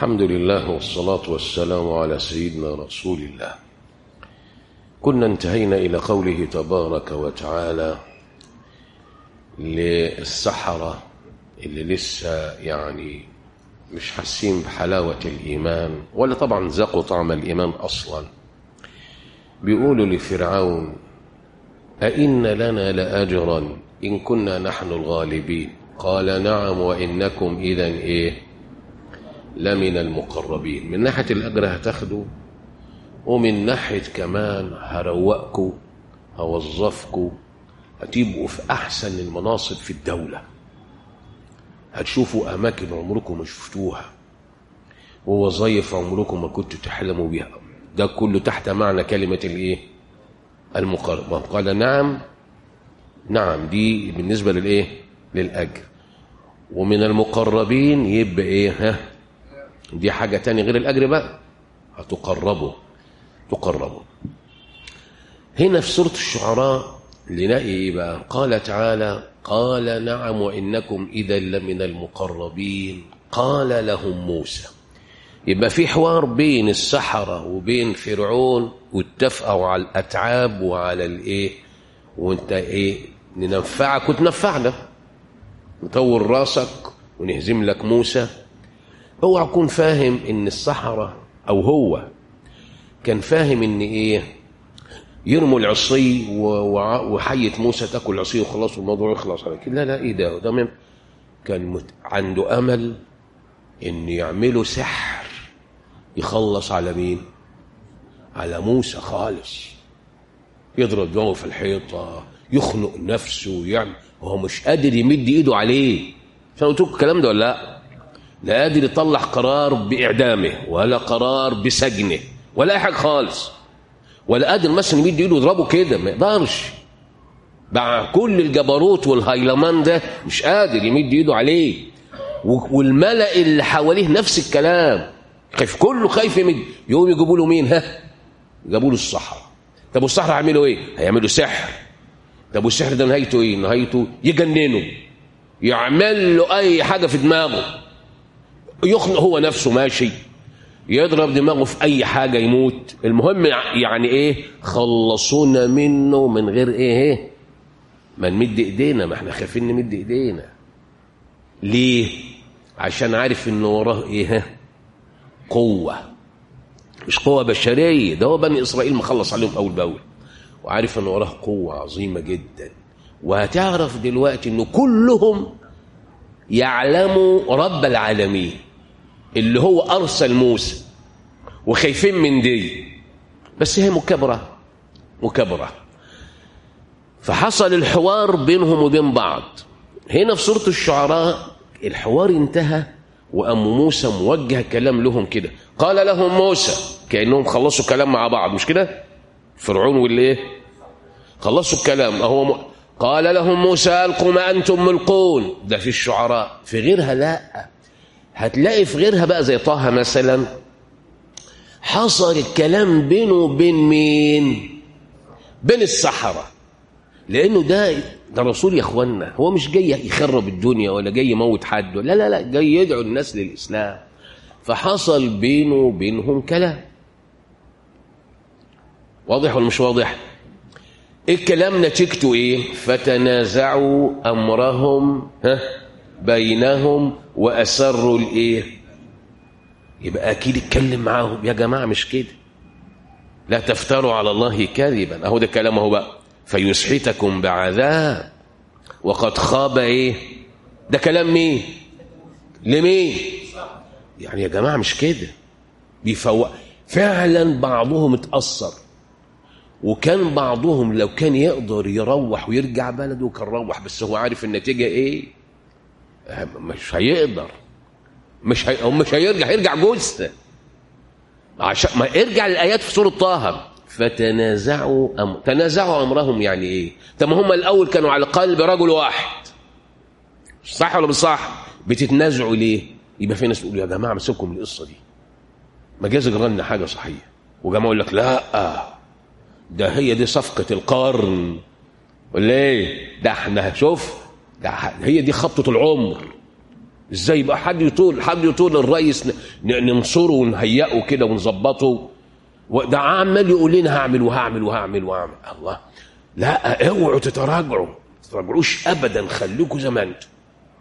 الحمد لله والصلاة والسلام على سيدنا رسول الله كنا انتهينا إلى قوله تبارك وتعالى للسحرة اللي لسه يعني مش حاسين بحلاوة الإيمان ولا طبعا ذاقوا طعم الإيمان أصلا بيقولوا لفرعون أئن لنا لأجرا إن كنا نحن الغالبين قال نعم وإنكم إذا إيه لمن المقربين من ناحية الأجر هتاخدوا ومن ناحية كمان هروقكوا هوظفكوا هتبقوا في أحسن المناصب في الدولة هتشوفوا أماكن عمركم ما شفتوها ووظائف عمركم ما كنتوا تحلموا بها ده كله تحت معنى كلمة الإيه المقرب قال نعم نعم دي بالنسبة للإيه للأجر ومن المقربين يبقى إيه ها دي حاجة تانية غير الأجر بقى هتقربوا تقربوا هنا في سورة الشعراء نلاقي إيه بقى قال تعالى قال نعم وإنكم إذا لمن المقربين قال لهم موسى يبقى في حوار بين السحرة وبين فرعون واتفقوا على الأتعاب وعلى الإيه وانت إيه ننفعك وتنفعنا نطور راسك ونهزم لك موسى اوعى تكون فاهم ان السحرة او هو كان فاهم ان ايه يرموا العصي وحية موسى تاكل العصي وخلاص الموضوع يخلص على كده لا لا ايه ده ده من كان مت... عنده امل ان يعملوا سحر يخلص على مين على موسى خالص يضرب دماغه في الحيطه يخنق نفسه ويعمل وهو مش قادر يمد ايده عليه عشان قلت لكم الكلام ده ولا لا لا قادر يطلع قرار باعدامه ولا قرار بسجنه ولا اي حاجه خالص ولا قادر مثلا يمد ايده يضربه كده ما يقدرش مع كل الجبروت والهيلمان ده مش قادر يمد ايده عليه والملأ اللي حواليه نفس الكلام خايف كله خايف يمد يقوم يجيبوا له مين ها جابوا له الصحراء طب والصحراء هيعملوا ايه هيعملوا سحر طب والسحر ده نهايته ايه نهايته يجننه يعمل له اي حاجه في دماغه يخنق هو نفسه ماشي يضرب دماغه في اي حاجه يموت المهم يعني ايه خلصونا منه من غير ايه ما نمد ايدينا ما احنا خايفين نمد ايدينا ليه عشان عارف ان وراه ايه قوه مش قوه بشريه ده هو بني اسرائيل مخلص عليهم اول باول وعارف ان وراه قوه عظيمه جدا وهتعرف دلوقتي ان كلهم يعلموا رب العالمين اللي هو ارسل موسى وخايفين من دي بس هي مكبره مكبره فحصل الحوار بينهم وبين بعض هنا في سوره الشعراء الحوار انتهى وأم موسى موجه كلام لهم كده قال لهم موسى كأنهم خلصوا كلام مع بعض مش كده فرعون واللي خلصوا الكلام أهو م... قال لهم موسى ألقوا ما أنتم ملقون ده في الشعراء في غيرها لا هتلاقي في غيرها بقى زي طه مثلا حصل الكلام بينه وبين مين بين السحرة لأنه ده ده رسول يا اخوانا هو مش جاي يخرب الدنيا ولا جاي يموت حد لا لا لا جاي يدعو الناس للإسلام فحصل بينه وبينهم كلام واضح ولا مش واضح الكلام نتيجته ايه فتنازعوا امرهم ها بينهم واسروا الايه يبقى اكيد اتكلم معاهم يا جماعه مش كده لا تفتروا على الله كذبا اهو ده كلام اهو بقى فيسحتكم بعذاب وقد خاب ايه ده كلام مين لمين يعني يا جماعه مش كده بيفوق فعلا بعضهم اتاثر وكان بعضهم لو كان يقدر يروح ويرجع بلده كان روح بس هو عارف النتيجه ايه مش هيقدر مش هي... مش هيرجع هيرجع جثه عشان ما ارجع للايات في سوره طه فتنازعوا أم... تنازعوا امرهم يعني ايه طب هم الاول كانوا على قلب رجل واحد صح ولا مش صح بتتنازعوا ليه يبقى في ناس تقول يا جماعه مسكوا من القصه دي ما جاز جرالنا حاجه صحيحه وجماعه يقول لك لا ده هي دي صفقه القرن ولا ايه ده احنا شوف ده هي دي خبطه العمر ازاي يبقى حد يطول حد يطول الرئيس ن- ن- ننصره ونهيئه كده ونظبطه وده عمال يقول لنا هعمل وهعمل وهعمل وهعمل الله لا اوعوا تتراجعوا ما تتراجعوش ابدا خليكم زي ما انتم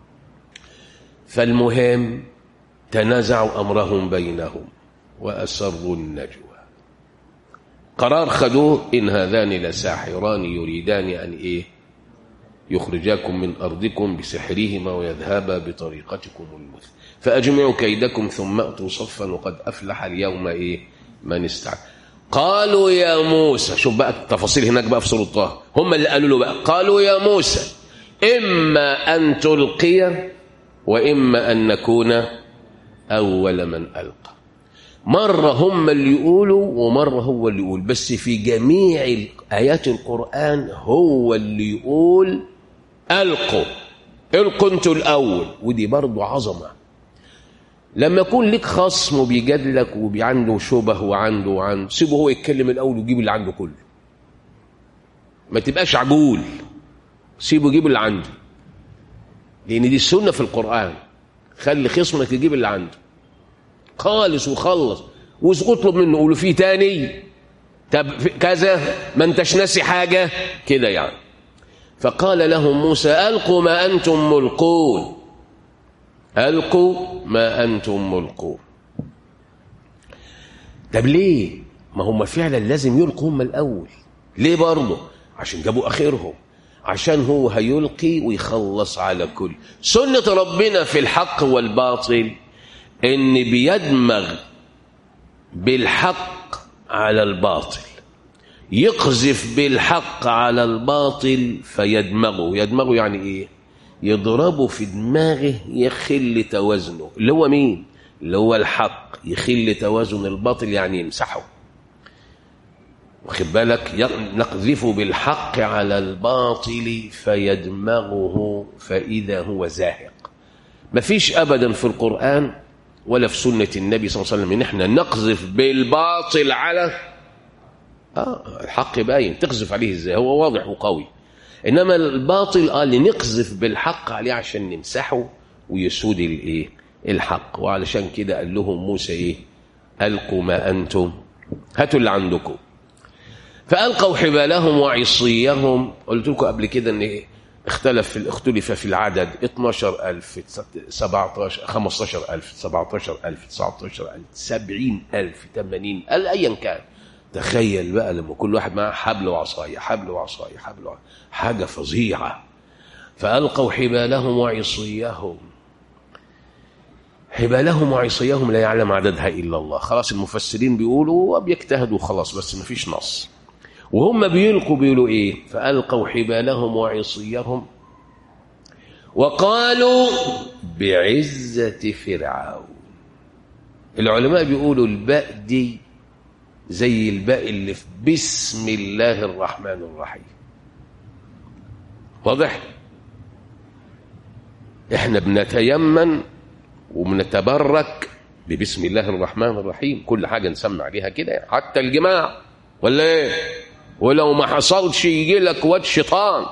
فالمهم تنازعوا امرهم بينهم واسروا النجوى قرار خدوه ان هذان لساحران يريدان ان ايه يخرجاكم من ارضكم بسحرهما ويذهبا بطريقتكم المثل فاجمعوا كيدكم ثم اتوا صفا وقد افلح اليوم ايه من استعان قالوا يا موسى شوف بقى التفاصيل هناك بقى في سوره طه هم اللي قالوا له بقى قالوا يا موسى اما ان تلقي واما ان نكون اول من القى مرة هم اللي يقولوا ومرة هو اللي يقول بس في جميع آيات القرآن هو اللي يقول ألقوا ألقوا أنتوا الأول ودي برضو عظمة لما يكون لك خصم وبيجادلك وعنده شبه وعنده وعنده سيبه هو يتكلم الأول ويجيب اللي عنده كله ما تبقاش عجول سيبه يجيب اللي عنده لأن دي السنة في القرآن خلي خصمك يجيب اللي عنده خالص وخلص واطلب منه قول له في تاني طب في كذا ما انتش ناسي حاجه كده يعني فقال لهم موسى القوا ما انتم ملقون القوا ما انتم ملقون طب ليه ما هم فعلا لازم يلقوا هم الاول ليه برضه عشان جابوا اخرهم عشان هو هيلقي ويخلص على كل سنه ربنا في الحق والباطل ان بيدمغ بالحق على الباطل يقذف بالحق على الباطل فيدمغه يدمغه يعني ايه يضربه في دماغه يخل توازنه اللي هو مين اللي هو الحق يخل توازن الباطل يعني يمسحه واخد بالك نقذفه بالحق على الباطل فيدمغه فإذا هو زاهق مفيش أبدا في القرآن ولا في سنة النبي صلى الله عليه وسلم ان احنا نقذف بالباطل على اه الحق باين تقذف عليه ازاي هو واضح وقوي انما الباطل اه اللي نقذف بالحق عليه عشان نمسحه ويسود الايه الحق وعلشان كده قال لهم موسى ايه القوا ما انتم هاتوا اللي عندكم فالقوا حبالهم وعصيهم قلت لكم قبل كده ان إيه؟ اختلف في اختلف في العدد 12000 17 15000 17000 19000 70000 80000 ايا كان تخيل بقى لما كل واحد معاه حبل وعصايه حبل وعصايه حبل وعصاية. حاجه فظيعه فالقوا حبالهم وعصيهم حبالهم وعصيهم لا يعلم عددها الا الله خلاص المفسرين بيقولوا وبيجتهدوا خلاص بس ما فيش نص وهم بيلقوا بيقولوا ايه فالقوا حبالهم وعصيهم وقالوا بعزة فرعون العلماء بيقولوا الباء دي زي الباء اللي في بسم الله الرحمن الرحيم واضح احنا بنتيمن وبنتبرك ببسم الله الرحمن الرحيم كل حاجه نسمع عليها كده حتى الجماع ولا ايه ولو ما حصلش يجي لك واد شيطان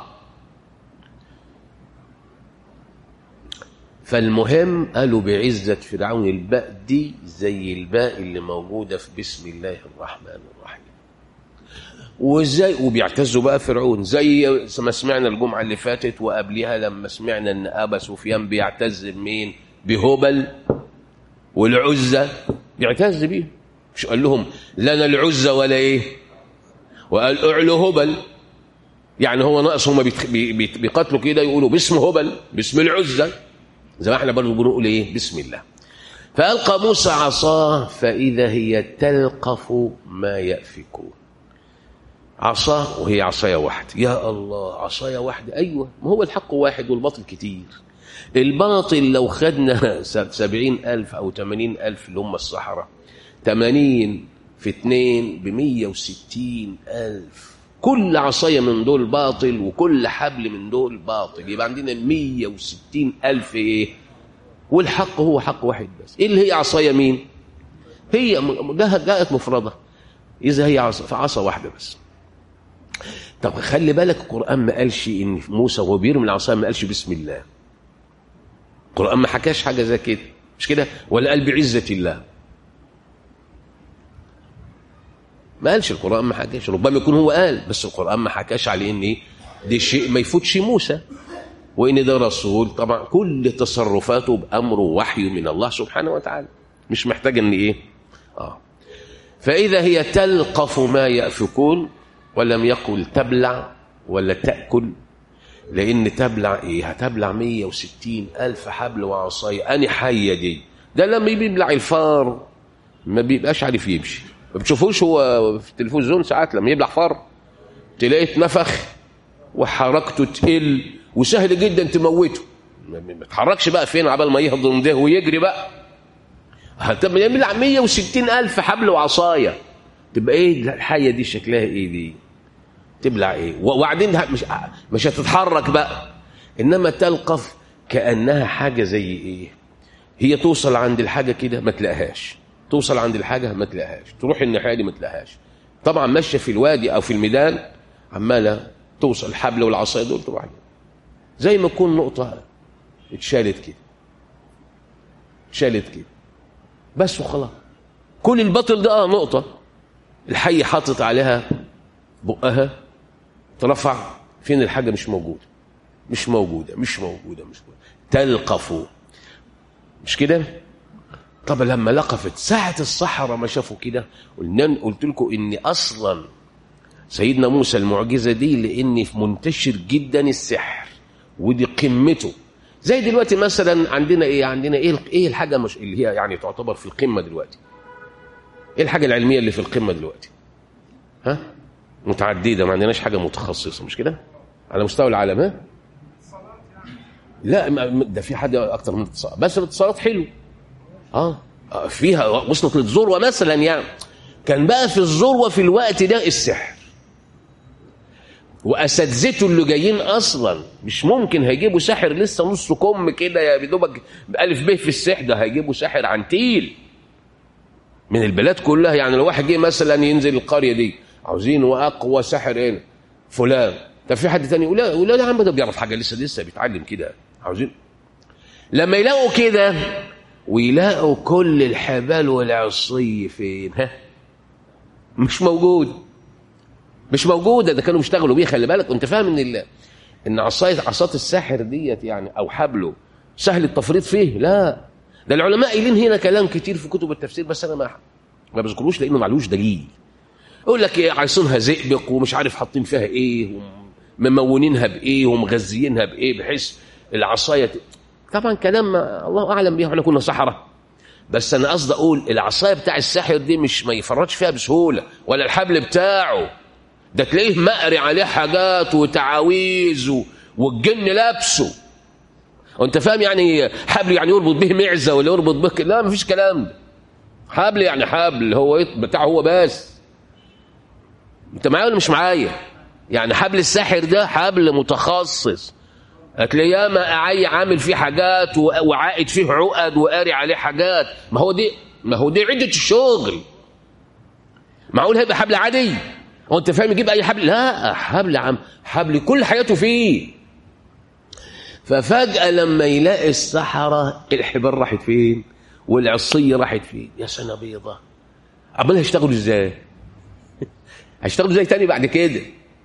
فالمهم قالوا بعزة فرعون الباء دي زي الباء اللي موجودة في بسم الله الرحمن الرحيم وزي وبيعتزوا بقى فرعون زي ما سمعنا الجمعة اللي فاتت وقبلها لما سمعنا ان أبا سفيان بيعتز بمين بهبل والعزة بيعتز بيه مش قال لهم لنا العزة ولا ايه وقال اعلوا هبل يعني هو ناقص هم بيقاتلوا كده يقولوا باسم هبل باسم العزة زي ما احنا برضه بنقول ايه بسم الله فألقى موسى عصاه فإذا هي تلقف ما يأفكون عصاه وهي عصاية واحدة يا الله عصاية واحدة أيوة ما هو الحق واحد والباطل كتير الباطل لو خدنا سبعين ألف أو تمانين ألف اللي هم الصحراء تمانين في اتنين بمية وستين ألف كل عصاية من دول باطل وكل حبل من دول باطل يبقى عندنا مية وستين ألف إيه والحق هو حق واحد بس إيه اللي هي عصاية مين هي جاءت مفردة إذا هي عصا فعصا واحدة بس طب خلي بالك القرآن ما قالش إن موسى وهو بيرمي العصاية ما قالش بسم الله القرآن ما حكاش حاجة زي كده مش كده ولا قال بعزة الله ما قالش القرآن ما حكاش ربما يكون هو قال بس القرآن ما حكاش عليه ان ايه ده شيء ما يفوتش موسى وان ده رسول طبعا كل تصرفاته بأمره وحي من الله سبحانه وتعالى مش محتاج ان ايه اه فإذا هي تلقف ما يأفكون ولم يقل تبلع ولا تأكل لأن تبلع إيه هتبلع 160 ألف حبل وعصاية أني حية دي ده لما يبلع الفار ما بيبقاش عارف يمشي ما بتشوفوش هو في التلفزيون ساعات لما يبلع فار تلاقيه اتنفخ وحركته تقل وسهل جدا تموته ما تحركش بقى فين عبال ما يهضم ده ويجري بقى طب يبلع 160 ألف حبل وعصاية تبقى ايه الحية دي شكلها ايه دي تبلع ايه وبعدين مش مش هتتحرك بقى انما تلقف كانها حاجه زي ايه هي توصل عند الحاجه كده ما تلاقيهاش توصل عند الحاجه ما تلاقيهاش تروح الناحيه دي ما تلاقيهاش طبعا ماشيه في الوادي او في الميدان عماله توصل الحبل والعصايه دول تروح زي ما تكون نقطه اتشالت كده اتشالت كده بس وخلاص كل البطل ده اه نقطه الحي حاطط عليها بقها ترفع فين الحاجة مش موجودة مش موجودة مش موجودة مش موجودة تلقفوا مش كده طب لما لقفت ساعة الصحراء ما شافوا كده قلنا قلت لكم ان اصلا سيدنا موسى المعجزة دي لان منتشر جدا السحر ودي قمته زي دلوقتي مثلا عندنا ايه عندنا ايه ايه الحاجة مش اللي هي يعني تعتبر في القمة دلوقتي ايه الحاجة العلمية اللي في القمة دلوقتي ها متعدده ما عندناش حاجه متخصصه مش كده على مستوى العالم ها لا ده في حد اكتر من اتصال بس الاتصالات حلو اه فيها وصلت للذروه مثلا يعني كان بقى في الذروه في الوقت ده السحر واساتذته اللي جايين اصلا مش ممكن هيجيبوا ساحر لسه نص كم كده يا دوبك الف ب في السحر ده هيجيبوا ساحر عنتيل من البلاد كلها يعني لو واحد جه مثلا ينزل القريه دي عاوزين واقوى ساحر هنا فلان طب في حد تاني يقول لا يقول لا يا عم ده بيعرف حاجه لسه لسه بيتعلم كده عاوزين لما يلاقوا كده ويلاقوا كل الحبال والعصي فين ها مش موجود مش موجوده ده كانوا بيشتغلوا بيه خلي بالك انت فاهم ان ال... ان عصايه عصات الساحر ديت يعني او حبله سهل التفريط فيه لا ده العلماء قايلين هنا كلام كتير في كتب التفسير بس انا ما ما بذكروش لانه معلوش دليل يقول لك ايه عايزينها زئبق ومش عارف حاطين فيها ايه ممونينها بايه ومغذيينها بايه بحيث العصايه ت... طبعا كلام الله اعلم بيه احنا كنا سحره بس انا قصدي اقول العصايه بتاع الساحر دي مش ما يفرطش فيها بسهوله ولا الحبل بتاعه ده تلاقيه مقري عليه حاجات وتعاويذ و... والجن لابسه وانت فاهم يعني حبل يعني يربط به معزه ولا يربط به لا مفيش كلام ده حبل يعني حبل هو بتاعه هو بس انت معايا ولا مش معايا يعني حبل الساحر ده حبل متخصص هتلاقيه ياما عي عامل فيه حاجات وعائد فيه عقد وقاري عليه حاجات ما هو دي ما هو دي عده الشغل معقول هيبقى حبل عادي هو انت فاهم يجيب اي حبل لا حبل عم حبل كل حياته فيه ففجأة لما يلاقي الصحراء الحبال راحت فين والعصية راحت فين يا سنة بيضة عمال هيشتغلوا ازاي هيشتغلوا ازاي تاني بعد كده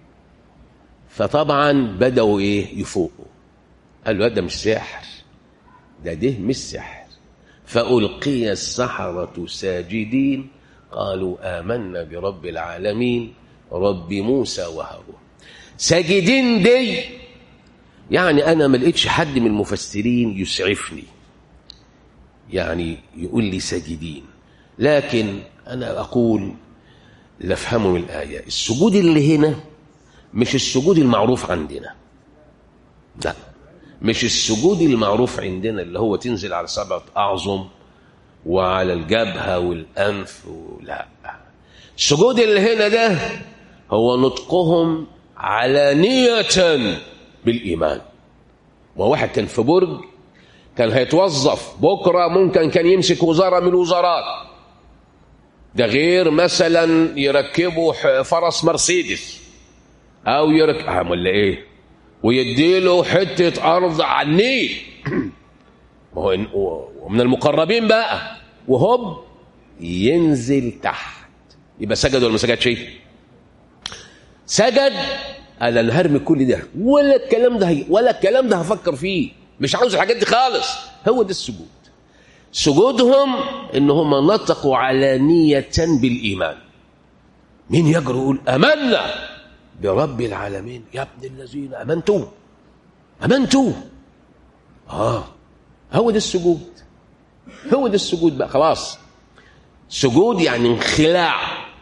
فطبعا بدأوا ايه يفوقوا قالوا ده مش سحر ده ده مش سحر فألقي السحرة ساجدين قالوا آمنا برب العالمين رب موسى وهارون ساجدين دي يعني أنا ما لقيتش حد من المفسرين يسعفني يعني يقول لي ساجدين لكن أنا أقول لافهمه من الآية السجود اللي هنا مش السجود المعروف عندنا لا مش السجود المعروف عندنا اللي هو تنزل على سبعة أعظم وعلى الجبهة والأنف لا السجود اللي هنا ده هو نطقهم علانية بالإيمان وواحد كان في برج كان هيتوظف بكرة ممكن كان يمسك وزارة من الوزارات ده غير مثلا يركبوا فرس مرسيدس او يركب ولا ايه ويديله حتة ارض على النيل وهو ومن المقربين بقى وهوب ينزل تحت يبقى سجد ولا ما سجدش سجد انا اللي هرمي كل ده ولا الكلام ده هي ولا الكلام ده هفكر فيه مش عاوز الحاجات دي خالص هو ده السجود سجودهم ان هم نطقوا علانية بالايمان مين يجرؤ يقول امنا برب العالمين يا ابن الذين امنتوا امنتوا اه هو ده السجود هو ده السجود بقى خلاص سجود يعني انخلاع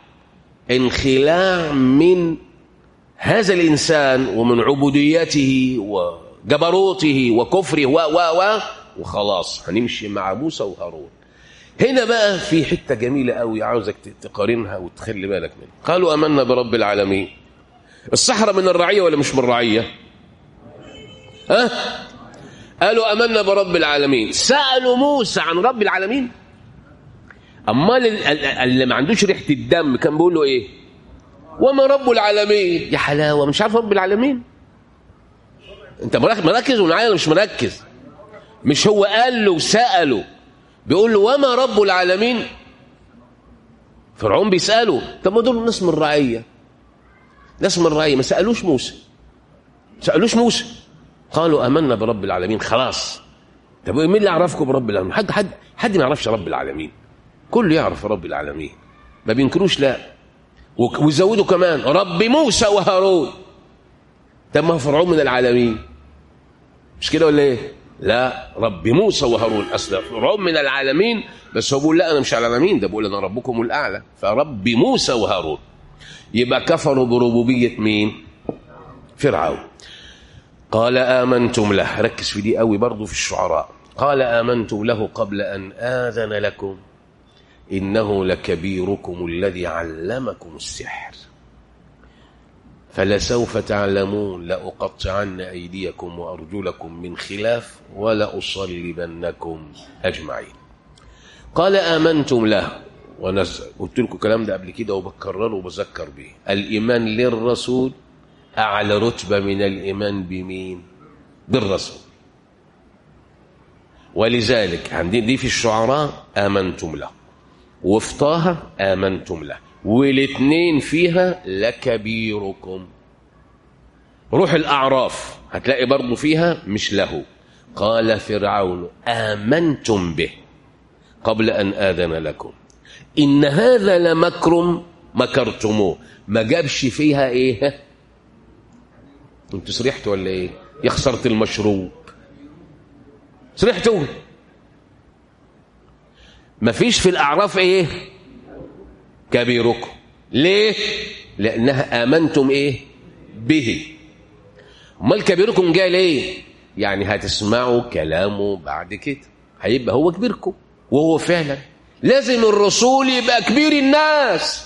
انخلاع من هذا الإنسان ومن عبوديته وجبروته وكفره و و و وخلاص هنمشي مع موسى وهارون هنا بقى في حتة جميلة قوي عاوزك تقارنها وتخلي بالك منها قالوا أمنا برب العالمين الصحراء من الرعية ولا مش من الرعية ها قالوا أمنا برب العالمين سألوا موسى عن رب العالمين أمال اللي ما عندوش ريحة الدم كان بيقول له إيه وما رب العالمين يا حلاوة مش عارف رب العالمين انت مركز معايا ولا مش مركز مش هو قال له سأله بيقول له وما رب العالمين فرعون بيسأله طب ما دول ناس من الرعية ناس من الرعية ما سألوش موسى سألوش موسى قالوا آمنا برب العالمين خلاص طب مين اللي يعرفكم برب العالمين حد حد حد ما يعرفش رب العالمين كله يعرف رب العالمين ما بينكروش لا ويزودوا كمان رب موسى وهارون طب ما فرعون من العالمين مش كده ولا ايه لا رب موسى وهارون اصل فرعون من العالمين بس هو بيقول لا انا مش على العالمين ده بيقول انا ربكم الاعلى فرب موسى وهارون يبقى كفروا بربوبيه مين فرعون قال امنتم له ركز في دي قوي برضه في الشعراء قال امنتم له قبل ان اذن لكم إنه لكبيركم الذي علمكم السحر فلسوف تعلمون لأقطعن أيديكم وأرجلكم من خلاف ولأصلبنكم أجمعين قال آمنتم له وأنا قلت لكم الكلام ده قبل كده وبكرره وبذكر به الإيمان للرسول أعلى رتبة من الإيمان بمين بالرسول ولذلك عندي دي في الشعراء آمنتم له وفي طه آمنتم له والاثنين فيها لكبيركم روح الأعراف هتلاقي برضو فيها مش له قال فرعون آمنتم به قبل أن آذن لكم إن هذا لمكر مكرتموه ما جابش فيها إيه انتوا سرحتوا ولا إيه يا خسرت المشروب سرحتوا مفيش في الأعراف إيه كبيركم ليه لأنها آمنتم إيه به امال كبيركم جاي ليه يعني هتسمعوا كلامه بعد كده هيبقى هو كبيركم وهو فعلا لازم الرسول يبقى كبير الناس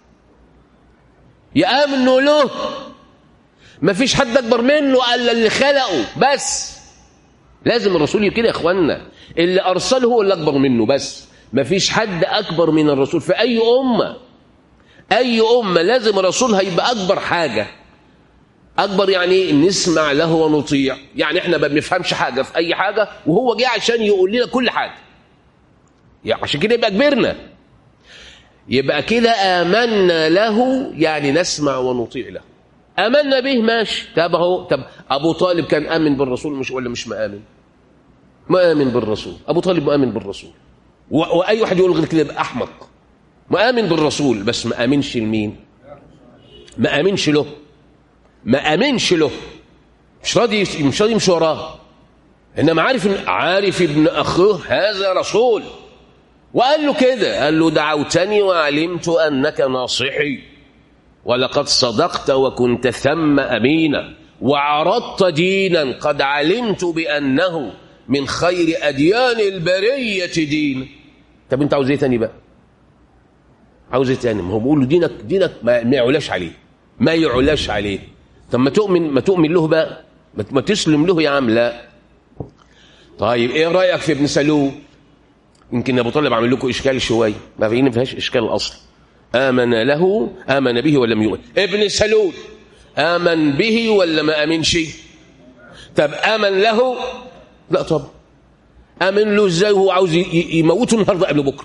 يأمنوا له مفيش حد أكبر منه إلا اللي خلقه بس لازم الرسول كده يا إخوانا اللي أرسله هو اللي أكبر منه بس مفيش حد أكبر من الرسول في أي أمة أي أمة لازم رسولها يبقى أكبر حاجة أكبر يعني نسمع له ونطيع يعني إحنا ما بنفهمش حاجة في أي حاجة وهو جه عشان يقول لنا كل حاجة يعني عشان كده يبقى كبرنا يبقى كده آمنا له يعني نسمع ونطيع له آمنا به ماشي طب اهو طب أبو طالب كان آمن بالرسول مش ولا مش مآمن مآمن بالرسول أبو طالب مآمن بالرسول وأي واحد يقول غير كده يبقى أحمق مآمن بالرسول بس ما آمنش لمين ما آمنش له ما آمنش له مش راضي مش راضي يمشي وراه انما عارف إن عارف ابن اخوه هذا رسول وقال له كده قال له دعوتني وعلمت انك ناصحي ولقد صدقت وكنت ثم امينا وعرضت دينا قد علمت بانه من خير اديان البريه دين طب انت عاوز ايه تاني بقى عاوز ايه تاني ما هو بيقول له دينك دينك ما, ما يعلاش عليه ما يعلاش عليه طب ما تؤمن ما تؤمن له بقى ما تسلم له يا عم لا طيب ايه رايك في ابن سلول يمكن ابو طالب عامل لكم اشكال شويه ما فينا فيهاش اشكال اصلا امن له امن به ولم يؤمن ابن سلول امن به ولا ما امنش طب امن له لا طب امن له ازاي وهو عاوز ي- يموته النهارده قبل بكره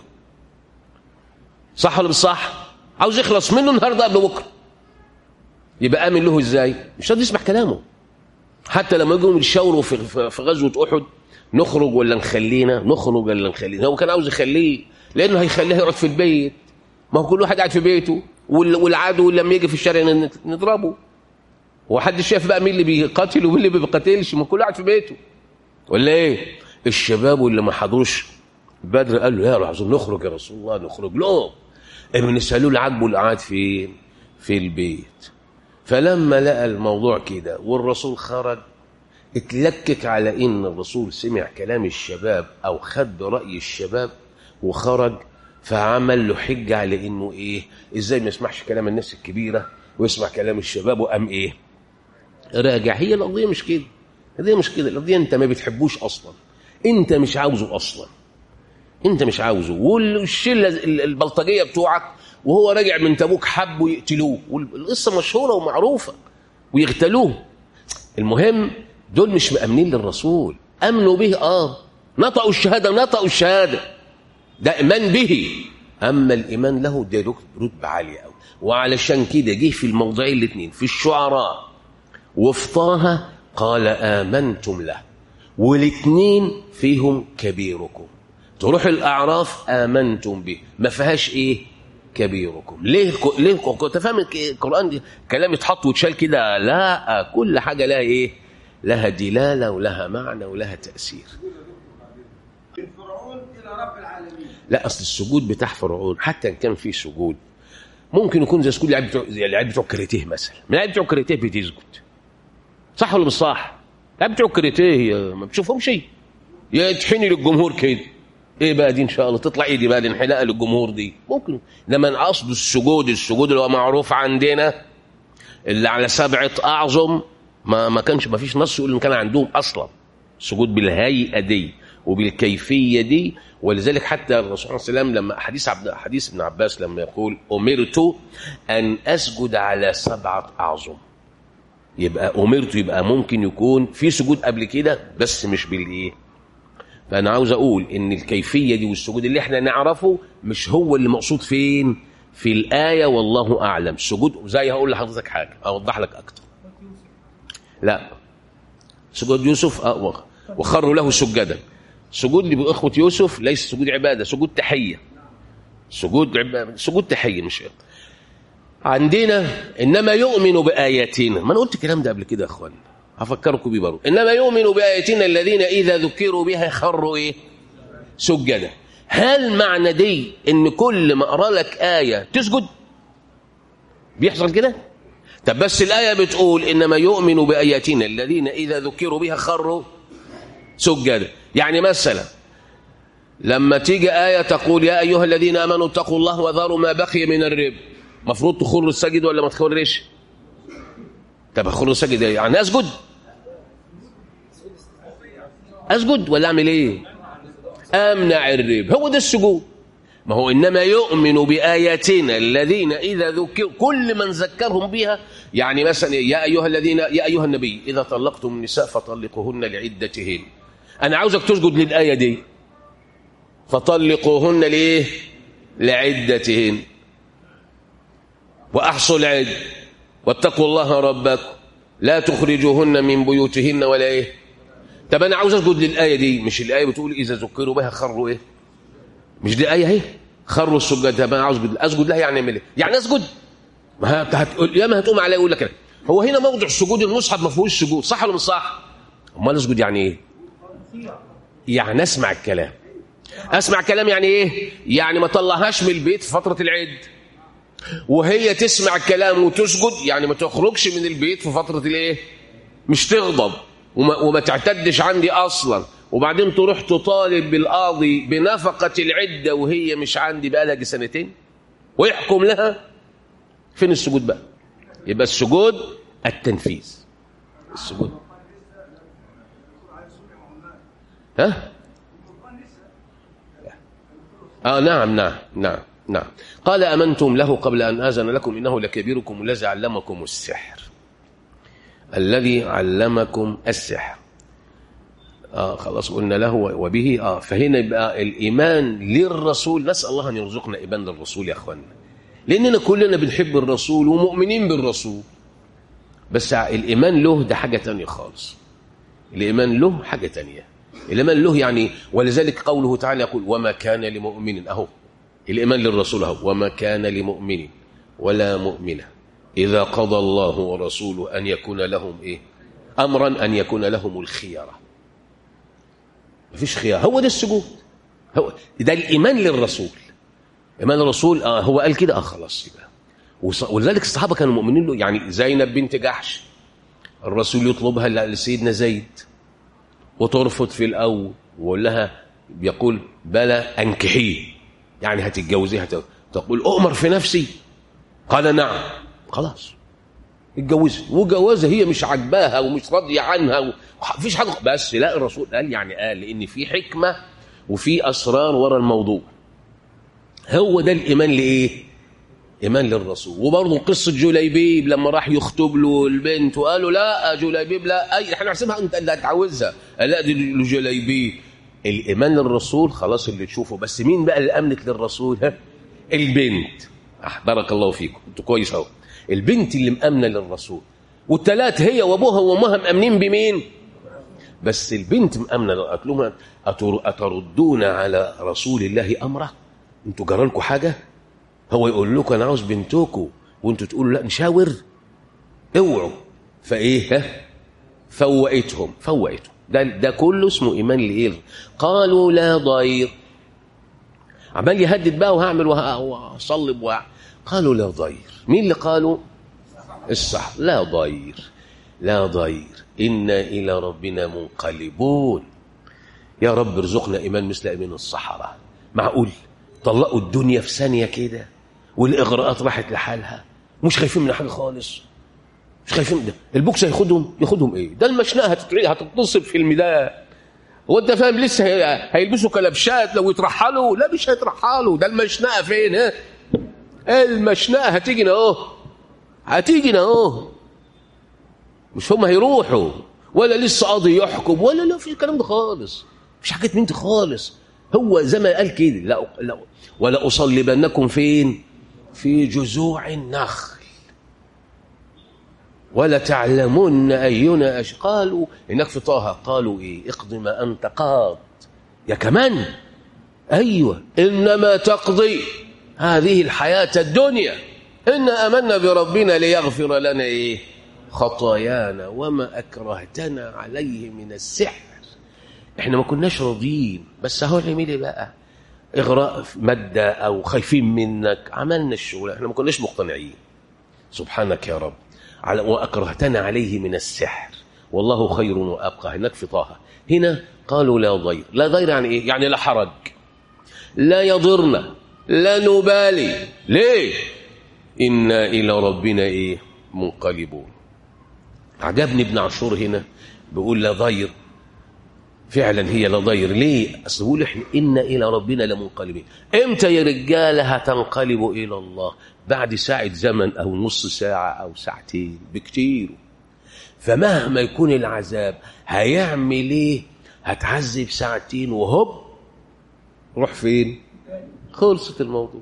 صح ولا مش صح عاوز يخلص منه النهارده قبل بكره يبقى امن له ازاي مش راضي يسمع كلامه حتى لما يجوا يشاوروا في في في غزوه احد نخرج ولا نخلينا نخرج ولا نخلينا هو كان عاوز يخليه لانه هيخليه يقعد في البيت ما هو كل واحد قاعد في بيته وال- والعدو لما يجي في الشارع ن- نضربه وحد شاف بقى مين اللي بيقاتل ومين اللي ما بيقاتلش ما كل قاعد في بيته ولا ايه الشباب واللي ما حضروش بدر قال له يا عاوزين نخرج يا رسول الله نخرج له ابن سلول عاجبه القعاد في في البيت فلما لقى الموضوع كده والرسول خرج اتلكك على ان الرسول سمع كلام الشباب او خد برأي الشباب وخرج فعمل له حجة على انه ايه ازاي ما يسمعش كلام الناس الكبيرة ويسمع كلام الشباب وقام ايه راجع هي القضية مش كده القضية مش كده القضية انت ما بتحبوش اصلا انت مش عاوزه اصلا انت مش عاوزه والشله ال- البلطجيه بتوعك وهو راجع من تبوك حبوا يقتلوه والقصه مشهوره ومعروفه ويغتالوه المهم دول مش مأمنين للرسول امنوا به اه نطقوا الشهاده نطقوا الشهاده ده ايمان به اما الايمان له ده رت- رتبه عاليه قوي وعلشان كده جه في الموضعين الاثنين في الشعراء وفي طه قال امنتم له والاثنين فيهم كبيركم تروح الاعراف امنتم به ما فيهاش ايه كبيركم ليه ك- ليه ك- كنت فاهم الك- القران دي كلام يتحط ويتشال كده لا كل حاجه لها ايه لها دلاله ولها معنى ولها تاثير من فرعون الى رب العالمين لا اصل السجود بتاع فرعون حتى ان كان في سجود ممكن يكون زي سجود العيال بتوع زي العيال بتوع كاريتيه مثلا من العيال بتوع كاريتيه بتسجد صح ولا مش صح؟ العيال بتوع كاريتيه ما بتشوفهم شيء يتحني للجمهور كده ايه بقى دي ان شاء الله تطلع ايدي بقى دي انحناء للجمهور دي ممكن انما قصد السجود السجود اللي هو معروف عندنا اللي على سبعه اعظم ما ما كانش ما فيش نص يقول ان كان عندهم اصلا سجود بالهيئه دي وبالكيفيه دي ولذلك حتى الرسول صلى الله عليه وسلم لما حديث عبد حديث ابن عباس لما يقول امرت ان اسجد على سبعه اعظم يبقى امرت يبقى ممكن يكون في سجود قبل كده بس مش بالايه فانا عاوز اقول ان الكيفيه دي والسجود اللي احنا نعرفه مش هو اللي مقصود فين في الايه والله اعلم سجود زي هقول لحضرتك حاجه اوضح لك اكتر لا سجود يوسف أه وخروا له سجدا سجود لإخوة يوسف ليس سجود عبادة سجود تحية سجود عبادة سجود تحية مش عندنا إنما يؤمن بآياتنا ما أنا قلت الكلام ده قبل كده يا أخوان هفكركم بيه برضه إنما يؤمن بآياتنا الذين إذا ذكروا بها خروا إيه سجدا هل معنى دي إن كل ما أقرأ لك آية تسجد بيحصل كده طب بس الآية بتقول إنما يؤمن بآياتنا الذين إذا ذكروا بها خروا سجدا يعني مثلا لما تيجي آية تقول يا أيها الذين آمنوا اتقوا الله وذروا ما بقي من الرب مفروض تخر السجد ولا ما تخرش طب اخر السجد يعني أسجد أسجد ولا أعمل إيه أمنع الرب هو ده السجود ما هو إنما يؤمن بآياتنا الذين إذا ذكر كل من ذكرهم بها يعني مثلا يا أيها الذين يا أيها النبي إذا طلقتم النساء فطلقوهن لعدتهن أنا عاوزك تسجد للآية دي فطلقوهن ليه لعدتهن وأحصوا العد واتقوا الله ربكم لا تخرجوهن من بيوتهن ولا إيه طب أنا عاوز أسجد للآية دي مش الآية بتقول إذا ذكروا بها خروا إيه مش دي آية اهي خروا السجاد طب انا عاوز اسجد اسجد لها يعني اعمل ايه؟ يعني اسجد ما هت- هتقول يا ما هتقوم عليا يقول لك كده. هو هنا موضع السجود المصحف ما فيهوش سجود صح ولا مش صح؟ امال اسجد يعني ايه؟ يعني اسمع الكلام اسمع كلام يعني ايه؟ يعني ما طلعهاش من البيت في فتره العيد وهي تسمع الكلام وتسجد يعني ما تخرجش من البيت في فتره الايه؟ مش تغضب وما, وما تعتدش عندي اصلا وبعدين تروح تطالب بالقاضي بنفقة العدة وهي مش عندي بقالها سنتين ويحكم لها فين السجود بقى يبقى السجود التنفيذ السجود ها اه نعم نعم نعم نعم قال امنتم له قبل ان اذن لكم انه لكبيركم الذي علمكم السحر الذي علمكم السحر اه خلاص قلنا له وبه اه فهنا يبقى الايمان للرسول نسال الله ان يرزقنا ايمان للرسول يا اخوانا لاننا كلنا بنحب الرسول ومؤمنين بالرسول بس الايمان له ده حاجه تانية خالص الايمان له حاجه تانية الايمان له يعني ولذلك قوله تعالى يقول وما كان لمؤمن اهو الايمان للرسول اهو وما كان لمؤمن ولا مؤمنه اذا قضى الله ورسوله ان يكون لهم ايه امرا ان يكون لهم الخيره مفيش خيار هو ده السجود هو ده الايمان للرسول ايمان الرسول آه هو قال كده اه خلاص يبقى وص- ولذلك الصحابه كانوا مؤمنين له يعني زينب بنت جحش الرسول يطلبها ل- لسيدنا زيد وترفض في الاول ويقول لها بيقول بلى انكحيه يعني هتتجوزيه هت... تقول اؤمر في نفسي قال نعم خلاص اتجوزت وجوازها هي مش عاجباها ومش راضيه عنها مفيش حاجه بس لا الرسول قال يعني قال لان في حكمه وفي اسرار ورا الموضوع هو ده الايمان لايه ايمان للرسول وبرضه قصه جليبيب لما راح يخطب له البنت وقالوا لا جليبيب لا اي احنا نحسبها انت اللي هتعوزها قال لا دي لجليبيب الايمان للرسول خلاص اللي تشوفه بس مين بقى اللي امنت للرسول ها البنت آه بارك الله فيكم انتوا كويس اهو البنت اللي مامنه للرسول والثلاث هي وابوها وامها مامنين بمين بس البنت مامنه قالت لهم أتر- اتردون على رسول الله امره انتوا جرى لكم حاجه هو يقول لكم انا عاوز بنتكم وانتوا تقولوا لا نشاور اوعوا فايه ها فوقتهم فوقتهم ده ده كله اسمه ايمان لايه قالوا لا ضير عمال يهدد بقى وهعمل وه- وهصلب وه... قالوا لا ضير مين اللي قالوا الصح لا ضير لا ضير إنا إلى ربنا منقلبون يا رب ارزقنا إيمان مثل إيمان الصحراء معقول طلقوا الدنيا في ثانية كده والإغراءات راحت لحالها مش خايفين من حاجة خالص مش خايفين ده البوكس هياخدهم ياخدهم ايه ده المشنقه هتتعي هتتصب في الميدان هو انت فاهم لسه هي- هيلبسوا كلبشات لو يترحلوا لا مش هيترحلوا ده المشنقه فين ها المشنقه هتيجي اهو هتيجي اهو مش هم هيروحوا ولا لسه قاضي يحكم ولا لا في الكلام ده خالص مش حاجات من دي خالص هو زي ما قال كده لا لا ولا اصلبنكم فين في جذوع النخل ولا تعلمن اينا أش... قالوا هناك في طه قالوا ايه اقض ما انت قاض يا كمان ايوه انما تقضي هذه الحياه الدنيا ان امنا بربنا ليغفر لنا ايه خطايانا وما اكرهتنا عليه من السحر احنا ما كناش راضيين بس اهو نعمل ايه بقى اغراء في ماده او خايفين منك عملنا الشغل احنا ما كناش مقتنعين سبحانك يا رب على واكرهتنا عليه من السحر والله خير وابقى هناك في طه هنا قالوا لا ضير لا ضير يعني ايه يعني لا حرج لا يضرنا لا نبالي ليه انا الى ربنا ايه منقلبون عجبني ابن عاشور هنا بيقول لا ضير فعلا هي لا ضير ليه اصل بيقول احنا انا الى ربنا لمنقلبين امتى يا رجاله هتنقلبوا الى الله بعد ساعه زمن او نص ساعه او ساعتين بكتير فمهما يكون العذاب هيعمل ايه هتعذب ساعتين وهوب روح فين خلصت الموضوع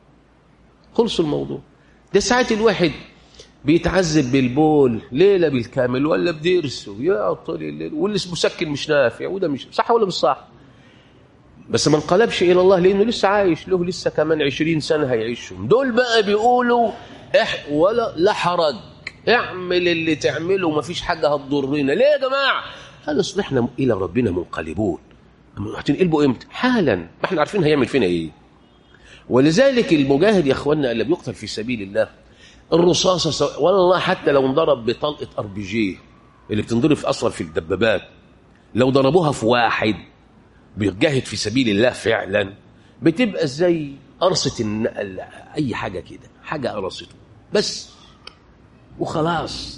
خلص الموضوع ده ساعات الواحد بيتعذب بالبول ليله بالكامل ولا بدرسه يا طول الليل واللي مسكن مش نافع وده مش صح ولا مش صح بس ما انقلبش الى الله لانه لسه عايش له لسه كمان عشرين سنه هيعيشهم دول بقى بيقولوا إح ولا لا حرج اعمل اللي تعمله وما فيش حاجه هتضرنا ليه يا جماعه هذا اصل احنا الى ربنا منقلبون هتنقلبوا امتى حالا ما احنا عارفين هيعمل فينا ايه ولذلك المجاهد يا اخواننا اللي بيقتل في سبيل الله الرصاصه سواء والله حتى لو انضرب بطلقه ار بي جي اللي بتنضرب اصلا في الدبابات لو ضربوها في واحد بيجاهد في سبيل الله فعلا بتبقى زي قرصة النقل أي حاجة كده حاجة قرصته بس وخلاص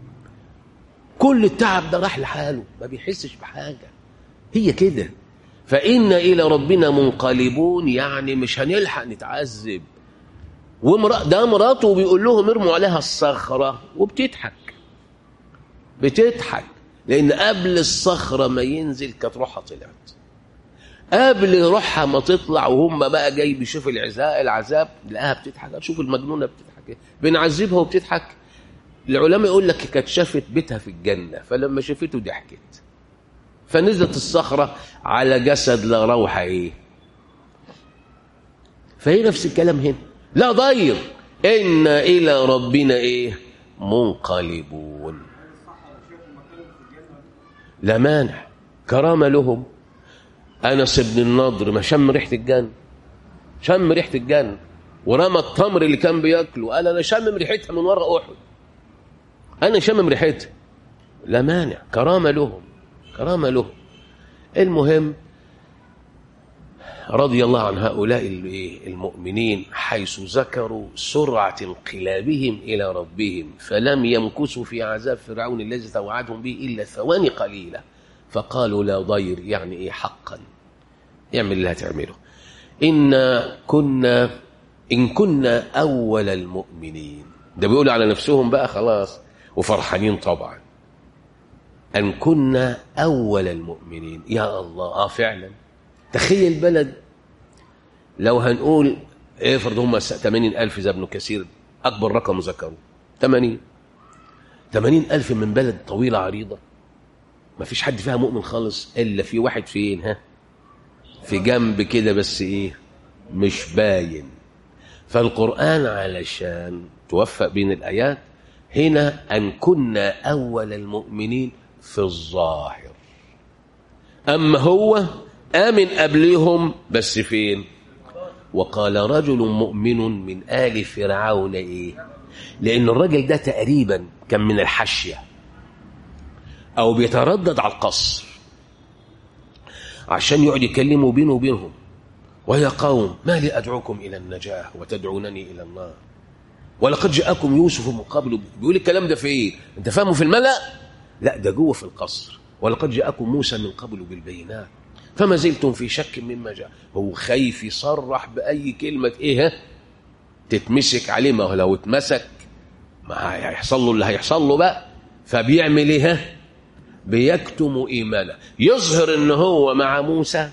كل التعب ده راح لحاله ما بيحسش بحاجة هي كده فإن إلى ربنا منقلبون يعني مش هنلحق نتعذب ومرأة ده مراته بيقول لهم ارموا عليها الصخرة وبتضحك بتضحك لان قبل الصخره ما ينزل كانت روحها طلعت قبل روحها ما تطلع وهم بقى جاي بيشوف العزاء العذاب لقاها بتضحك تشوف المجنونه بتضحك إيه؟ بنعذبها وبتضحك العلماء يقول لك كانت شافت بيتها في الجنه فلما شافته ضحكت فنزلت الصخره على جسد لا روح ايه فهي نفس الكلام هنا لا ضير إن إلى ربنا إيه منقلبون لا مانع كرامة لهم أنس بن النضر ما شم ريحة الجنة شم ريحة الجنة ورمى التمر اللي كان بياكله قال أنا شمم ريحتها من ورا أحد أنا شمم ريحتها لا مانع كرامة لهم كرامة لهم المهم رضي الله عن هؤلاء المؤمنين حيث ذكروا سرعة انقلابهم إلى ربهم فلم يمكثوا في عذاب فرعون الذي توعدهم به إلا ثواني قليلة فقالوا لا ضير يعني إيه حقا اعمل اللي هتعمله إن كنا إن كنا أول المؤمنين ده بيقولوا على نفسهم بقى خلاص وفرحانين طبعا أن كنا أول المؤمنين يا الله آه فعلا تخيل بلد لو هنقول افرض هم 80 ألف زي ابن كثير أكبر رقم ذكروا 80 80 ألف من بلد طويلة عريضة ما فيش حد فيها مؤمن خالص إلا في واحد فين ها في جنب كده بس إيه مش باين فالقرآن علشان توفق بين الآيات هنا أن كنا أول المؤمنين في الظاهر أما هو آمن قبلهم بس فين وقال رجل مؤمن من آل فرعون إيه لأن الرجل ده تقريبا كان من الحشية أو بيتردد على القصر عشان يقعد يكلموا بينه وبينهم ويا قوم ما لي أدعوكم إلى النجاة وتدعونني إلى النار ولقد جاءكم يوسف من قبل بيقول الكلام ده فين انت فاهمه في الملأ لا ده جوه في القصر ولقد جاءكم موسى من قبل بالبينات فما زلتم في شك مما جاء هو خايف يصرح بأي كلمة إيه تتمسك عليه ما هو لو اتمسك ما هيحصل له اللي هيحصل له بقى فبيعمل إيه بيكتم إيمانه يظهر إن هو مع موسى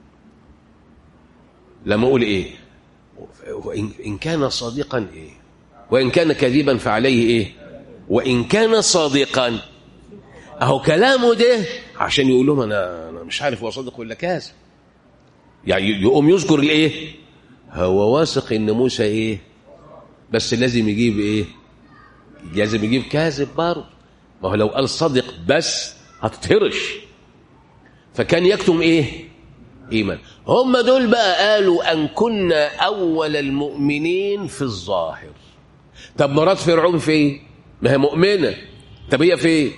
لما أقول إيه إن كان صادقا إيه وإن كان كذبا فعليه إيه وإن كان صادقا أهو كلامه ده عشان يقول لهم أنا أنا مش عارف هو صادق ولا كاذب يعني يقوم يذكر الإيه هو واثق إن موسى إيه بس لازم يجيب إيه لازم يجيب كاذب برضه ما هو لو قال صادق بس هتتهرش فكان يكتم إيه إيمان هم دول بقى قالوا أن كنا أول المؤمنين في الظاهر طب مرات فرعون فين ما هي مؤمنة طب هي فين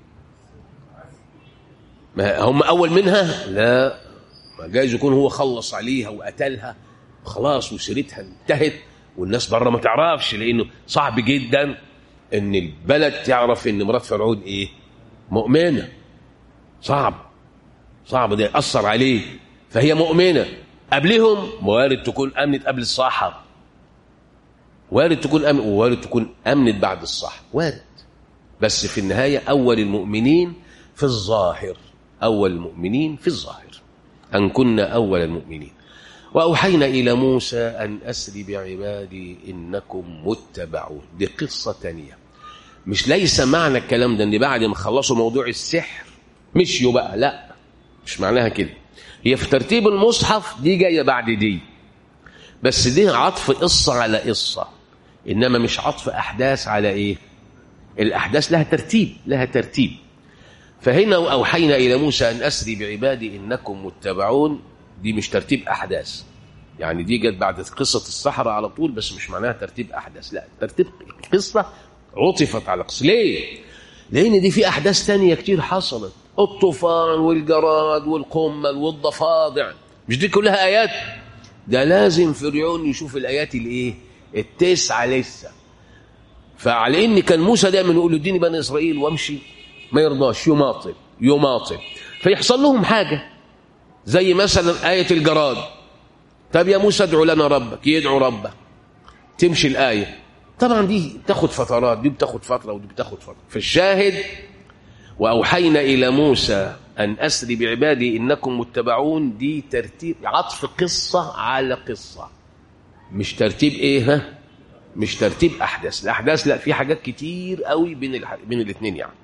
ما هم أول منها لا ما جايز يكون هو خلص عليها وقتلها خلاص وسيرتها انتهت والناس بره ما تعرفش لأنه صعب جدا ان البلد تعرف ان مرات فرعون ايه مؤمنة صعب صعب ده يأثر عليه فهي مؤمنة قبلهم وارد تكون أمنت قبل الصحر وارد تكون أمن ووارد تكون أمنت بعد الصحر وارد بس في النهاية أول المؤمنين في الظاهر أول المؤمنين في الظاهر أن كنا أول المؤمنين وأوحينا إلى موسى أن أسري بعبادي إنكم متبعون دي قصة تانية مش ليس معنى الكلام ده أن بعد ما خلصوا موضوع السحر مشيوا بقى لا مش معناها كده هي في ترتيب المصحف دي جاية بعد دي بس دي عطف قصة على قصة إنما مش عطف أحداث على إيه الأحداث لها ترتيب لها ترتيب فهنا أوحينا إلى موسى أن أسري بعبادي إنكم متبعون دي مش ترتيب أحداث يعني دي جت بعد قصة الصحراء على طول بس مش معناها ترتيب أحداث لا ترتيب قصة عطفت على قصة ليه؟ لأن دي في أحداث تانية كتير حصلت الطوفان والجراد والقمل والضفادع مش دي كلها آيات ده لازم فرعون يشوف الآيات الإيه؟ التسعة لسه فعلى إن كان موسى دايما يقول له اديني بني إسرائيل وامشي ما يرضاش يماطل يماطل فيحصل لهم حاجة زي مثلا آية الجراد طب يا موسى ادعو لنا ربك يدعو ربك تمشي الآية طبعا دي بتاخد فترات دي بتاخد فترة ودي بتاخد فترة في الشاهد وأوحينا إلى موسى أن أسري بعبادي إنكم متبعون دي ترتيب عطف قصة على قصة مش ترتيب إيه ها مش ترتيب أحداث الأحداث لا في حاجات كتير قوي بين الح... بين الاثنين يعني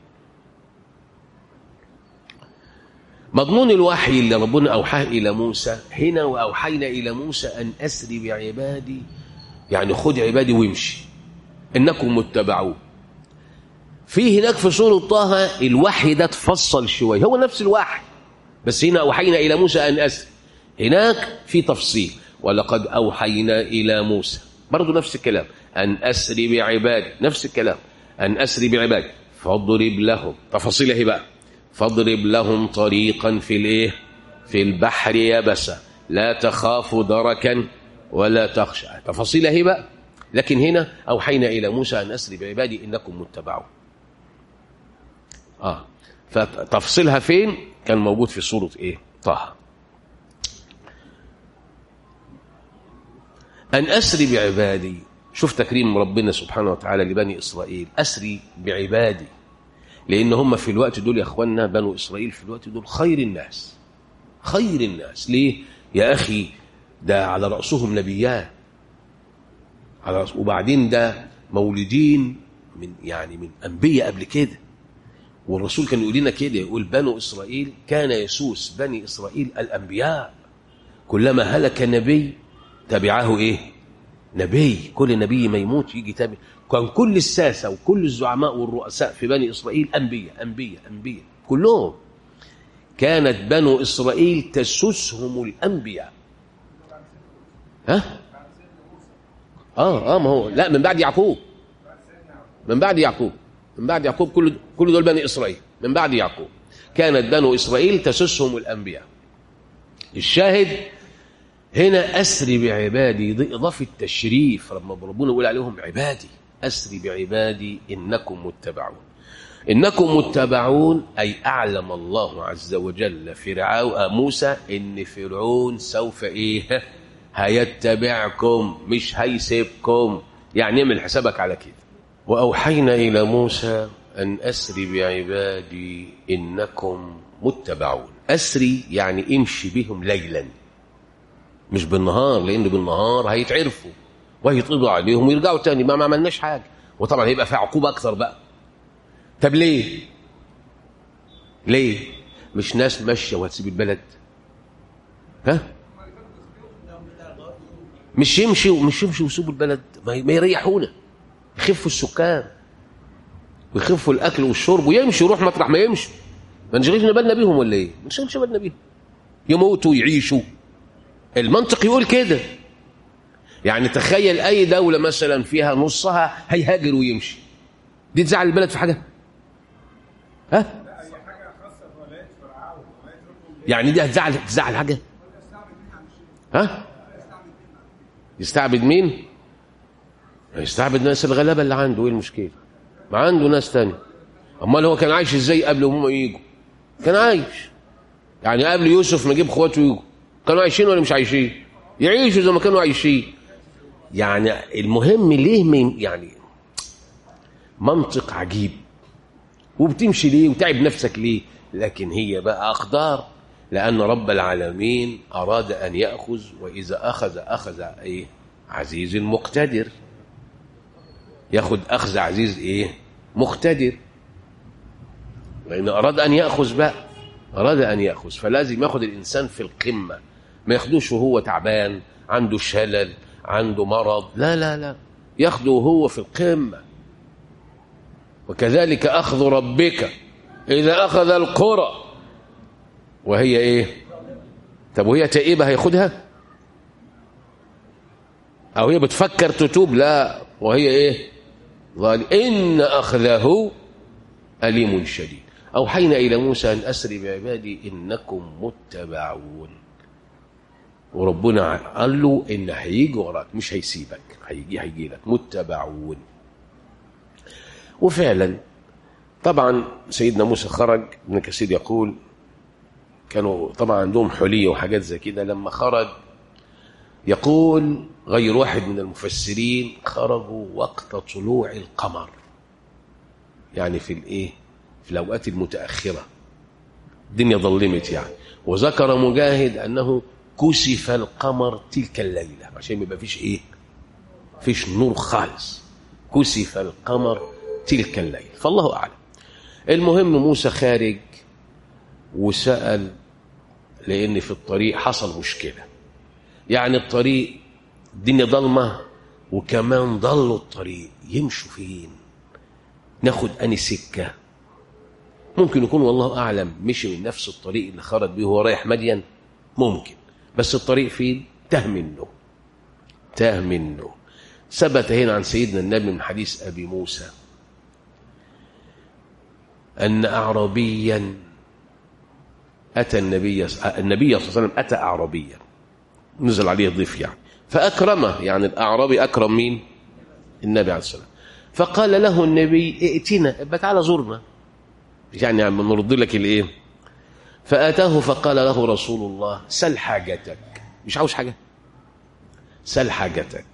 مضمون الوحي اللي ربنا أوحاه إلى موسى هنا وأوحينا إلى موسى أن أسري بعبادي يعني خد عبادي وامشي إنكم متبعون في هناك في سورة طه الوحي ده تفصل شوية هو نفس الوحي بس هنا أوحينا إلى موسى أن أسري هناك في تفصيل ولقد أوحينا إلى موسى برضو نفس الكلام أن أسري بعبادي نفس الكلام أن أسري بعبادي فاضرب لهم تفاصيله إيه بقى فاضرب لهم طريقا في الايه في البحر يبسا لا تخاف دركا ولا تخشى تفاصيل اهي بقى لكن هنا اوحينا الى موسى ان اسري بعبادي انكم متبعون اه فتفصيلها فين كان موجود في سوره ايه طه ان اسري بعبادي شوف تكريم ربنا سبحانه وتعالى لبني اسرائيل اسري بعبادي لان هم في الوقت دول يا اخوانا بنو اسرائيل في الوقت دول خير الناس خير الناس ليه يا اخي ده على راسهم نبيان على رأس وبعدين ده مولودين من يعني من انبياء قبل كده والرسول كان يقول لنا كده يقول بنو اسرائيل كان يسوس بني اسرائيل الانبياء كلما هلك نبي تبعه ايه نبي كل نبي ما يموت يجي تابع كان كل الساسة وكل الزعماء والرؤساء في بني إسرائيل أنبياء أنبياء أنبياء كلهم كانت بنو إسرائيل تسسهم الأنبياء ها اه اه ما هو لا من بعد يعقوب من بعد يعقوب من بعد يعقوب كل كل دول بني اسرائيل من بعد يعقوب كانت بنو اسرائيل تسسهم الانبياء الشاهد هنا اسري بعبادي دي اضافه تشريف لما ربنا يقول عليهم عبادي اسري بعبادي انكم متبعون انكم متبعون اي اعلم الله عز وجل فرعون موسى ان فرعون سوف ايه هيتبعكم مش هيسيبكم يعني اعمل حسابك على كده واوحينا الى موسى ان اسري بعبادي انكم متبعون اسري يعني امشي بهم ليلا مش بالنهار لان بالنهار هيتعرفوا وهيتقضوا عليهم ويرجعوا تاني ما, ما عملناش حاجه وطبعا هيبقى في عقوبه اكثر بقى طب ليه ليه مش ناس ماشيه وهتسيب البلد ها مش يمشي ومش يمشي ويسيبوا البلد ما يريحونا يخفوا السكان ويخفوا الاكل والشرب ويمشي يروح مطرح ما يمشي ما نشغلش بالنا بيهم ولا ايه؟ ما نشغلش بالنا بيهم يموتوا يعيشوا المنطق يقول كده يعني تخيل اي دوله مثلا فيها نصها هيهاجر ويمشي دي تزعل البلد في حاجه؟ ها؟ يعني دي هتزعل تزعل حاجه؟ ها؟ يستعبد مين؟ يستعبد الناس الغلابه اللي عنده ايه المشكله؟ ما عنده ناس تاني امال هو كان عايش ازاي قبل هم يجوا؟ كان عايش يعني قبل يوسف ما يجيب اخواته يجوا كانوا عايشين ولا مش عايشين؟ يعيشوا زي ما كانوا عايشين يعني المهم ليه من يعني منطق عجيب وبتمشي ليه وتعب نفسك ليه لكن هي بقى أقدار لأن رب العالمين أراد أن يأخذ وإذا أخذ أخذ إيه عزيز مقتدر ياخذ أخذ عزيز إيه مقتدر لأن أراد أن يأخذ بقى أراد أن يأخذ فلازم يأخذ الإنسان في القمة ما ياخدوش وهو تعبان عنده شلل عنده مرض لا لا لا ياخده وهو في القمة وكذلك أخذ ربك إذا أخذ القرى وهي إيه طب وهي تائبة هياخدها أو هي بتفكر تتوب لا وهي إيه ظالم إن أخذه أليم شديد أوحينا إلى موسى أن أسري بعبادي إنكم متبعون وربنا قال له إن هيجي وراك مش هيسيبك هيجي هيجي لك متبعون وفعلا طبعا سيدنا موسى خرج ابن كثير يقول كانوا طبعا عندهم حلية وحاجات زي كده لما خرج يقول غير واحد من المفسرين خرجوا وقت طلوع القمر يعني في الايه في الأوقات المتأخرة الدنيا ظلمت يعني وذكر مجاهد أنه كسف القمر تلك الليلة عشان ما يبقى فيش إيه فيش نور خالص كسف القمر تلك الليلة فالله أعلم المهم موسى خارج وسأل لأن في الطريق حصل مشكلة يعني الطريق الدنيا ضلمة وكمان ضلوا الطريق يمشوا فين ناخد أني سكة ممكن يكون والله أعلم مشي من نفس الطريق اللي خرج بيه وهو رايح مدين ممكن بس الطريق فين تاه منه تاه منه ثبت هنا عن سيدنا النبي من حديث أبي موسى أن أعرابيا أتى النبي النبي صلى الله عليه وسلم أتى أعرابيا نزل عليه ضيف يعني فأكرمه يعني الأعرابي أكرم مين النبي عليه السلام فقال له النبي ائتنا ابقى تعالى زورنا يعني عم نرد لك الايه فاتاه فقال له رسول الله سل حاجتك مش عاوز حاجه سل حاجتك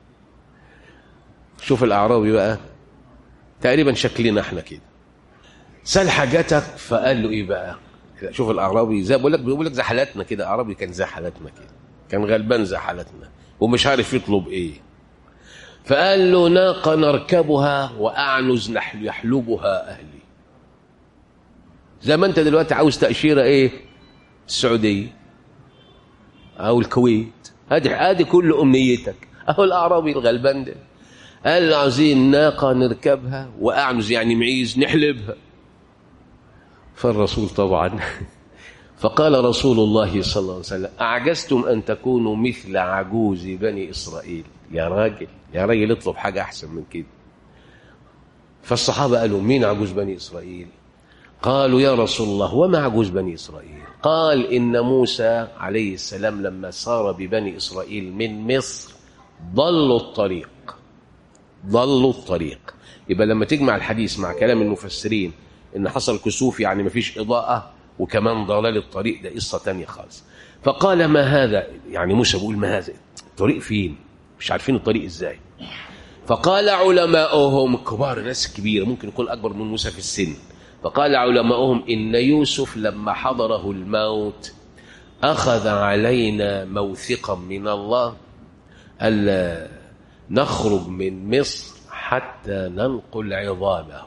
شوف الاعرابي بقى تقريبا شكلنا احنا كده سل حاجتك فقال له ايه بقى شوف الاعرابي زي بقول لك بيقول لك زي حالاتنا كده اعرابي كان زي حالاتنا كده كان غلبان زي حالاتنا ومش عارف يطلب ايه فقال له ناقه نركبها واعنز نحل يحلبها اهلي زي ما انت دلوقتي عاوز تاشيره ايه السعوديه او الكويت ادي ادي كل امنيتك اهو الاعرابي الغلبان ده قال له عاوزين ناقه نركبها واعنز يعني معيز نحلبها فالرسول طبعا فقال رسول الله صلى الله عليه وسلم أعجزتم أن تكونوا مثل عجوز بني إسرائيل يا راجل يا راجل اطلب حاجة أحسن من كده فالصحابة قالوا مين عجوز بني إسرائيل قالوا يا رسول الله وما عجوز بني إسرائيل قال إن موسى عليه السلام لما سار ببني إسرائيل من مصر ضلوا الطريق ضلوا الطريق يبقى لما تجمع الحديث مع كلام المفسرين ان حصل كسوف يعني ما فيش اضاءه وكمان ضلال الطريق ده قصه تانية خالص فقال ما هذا يعني موسى بيقول ما هذا الطريق فين مش عارفين الطريق ازاي فقال علماؤهم كبار ناس كبيره ممكن يكون اكبر من موسى في السن فقال علماؤهم ان يوسف لما حضره الموت اخذ علينا موثقا من الله الا نخرج من مصر حتى ننقل عظامه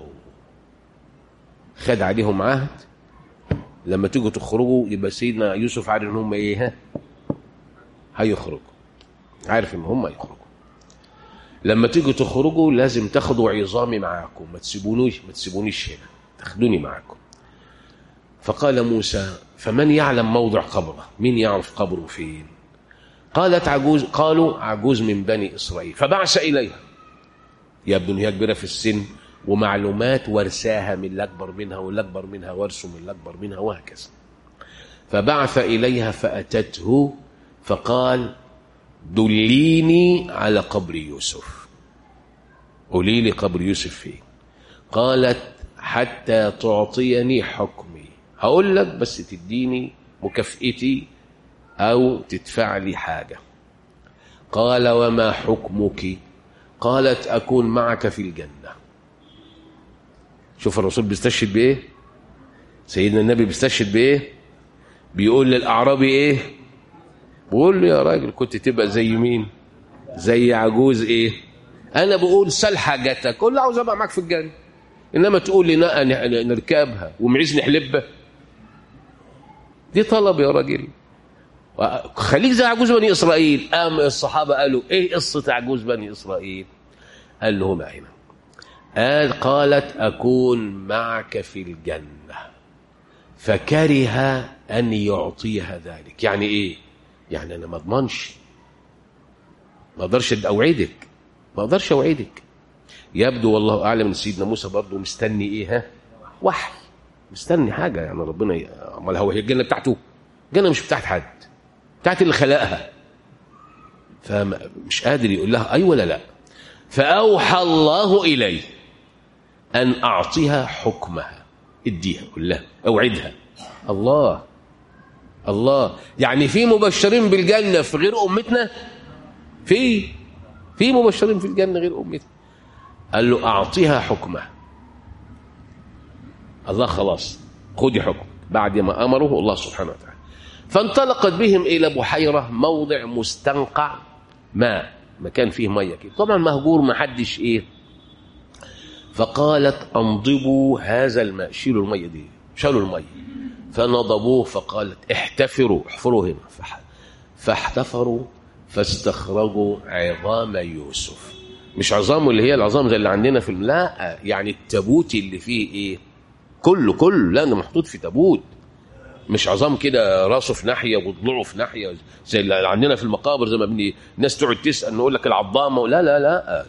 خد عليهم عهد لما تيجوا تخرجوا يبقى سيدنا يوسف عارف ان هم ايه ها هيخرجوا عارف ان هم هيخرجوا لما تيجوا تخرجوا لازم تاخدوا عظامي معاكم ما تسيبونيش ما تسيبونيش هنا تاخدوني معاكم فقال موسى فمن يعلم موضع قبره مين يعرف قبره فين قالت عجوز قالوا عجوز من بني اسرائيل فبعث اليها يبدو ان هي كبيره في السن ومعلومات ورثاها من الأكبر منها والأكبر منها ورثوا من الأكبر منها وهكذا فبعث إليها فأتته فقال دليني على قبر يوسف قولي لي قبر يوسف فين قالت حتى تعطيني حكمي هقول لك بس تديني مكافئتي أو تدفع لي حاجة قال وما حكمك قالت أكون معك في الجنة شوف الرسول بيستشهد بايه سيدنا النبي بيستشهد بايه بيقول للاعرابي ايه بيقول له يا راجل كنت تبقى زي مين زي عجوز ايه انا بقول سل حاجتك قول له عاوز ابقى معاك في الجنه انما تقول لي نقى نركبها ومعيز نحلبها دي طلب يا راجل خليك زي عجوز بني اسرائيل قام الصحابه قالوا ايه قصه عجوز بني اسرائيل قال لهم هنا قال قالت أكون معك في الجنة فكره أن يعطيها ذلك يعني إيه يعني أنا ما أضمنش ما أقدرش أوعدك ما أقدرش أوعدك يبدو والله أعلم أن سيدنا موسى برضه مستني إيه ها وحي مستني حاجة يعني ربنا أمال هو هي الجنة بتاعته الجنة مش بتاعت حد بتاعت اللي خلقها فمش قادر يقول لها أي ولا لا فأوحى الله إليه أن أعطيها حكمها اديها قول لها اوعدها الله الله يعني في مبشرين بالجنة في غير أمتنا في في مبشرين في الجنة غير أمتنا قال له أعطيها حكمها الله خلاص خدي حكم بعد ما امره الله سبحانه وتعالى فانطلقت بهم الى بحيره موضع مستنقع ماء مكان فيه ميه كده طبعا مهجور ما حدش ايه فقالت انضبوا هذا الماء شيلوا الميه دي شالوا الميه فنضبوه فقالت احتفروا احفروا هنا فح- فاحتفروا فاستخرجوا عظام يوسف مش عظامه اللي هي العظام زي اللي عندنا في الم- لا يعني التابوت اللي فيه ايه كله كله لا ده محطوط في تابوت مش عظام كده راسه في ناحيه وضلوعه في ناحيه زي اللي عندنا في المقابر زي ما بني الناس تقعد تسال نقول لك العظامه لا لا لا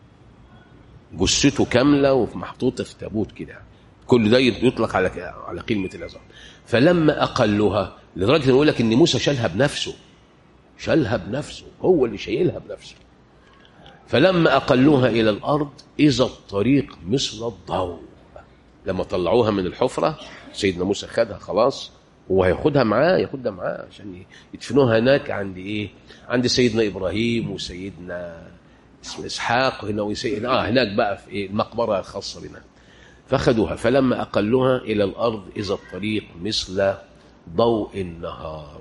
جثته كامله ومحطوطه في تابوت كده كل ده يطلق على على كلمه العظام فلما اقلها لدرجه ان يقول لك ان موسى شالها بنفسه شالها بنفسه هو اللي شايلها بنفسه فلما اقلوها الى الارض اذا الطريق مثل الضوء لما طلعوها من الحفره سيدنا موسى خدها خلاص وهياخدها معاه ياخدها معاه عشان يدفنوها هناك عند ايه عند سيدنا ابراهيم وسيدنا اسمه اسحاق هنا وسيدنا اه هناك بقى في إيه المقبره الخاصه بنا فاخذوها فلما اقلوها الى الارض اذا الطريق مثل ضوء النهار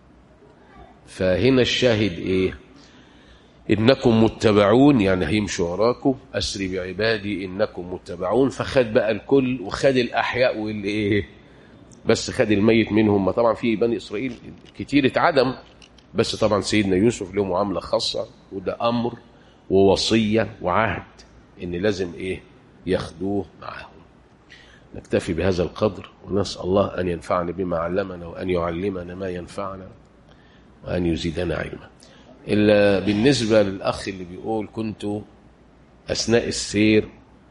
فهنا الشاهد ايه انكم متبعون يعني هيمشوا وراكم اسري بعبادي انكم متبعون فخد بقى الكل وخد الاحياء والايه بس خد الميت منهم ما طبعا في بني اسرائيل كتير اتعدم بس طبعا سيدنا يوسف له معامله خاصه وده امر ووصيه وعهد ان لازم ايه ياخدوه معاهم نكتفي بهذا القدر ونسال الله ان ينفعنا بما علمنا وان يعلمنا ما ينفعنا وان يزيدنا علما الا بالنسبه للاخ اللي بيقول كنت اثناء السير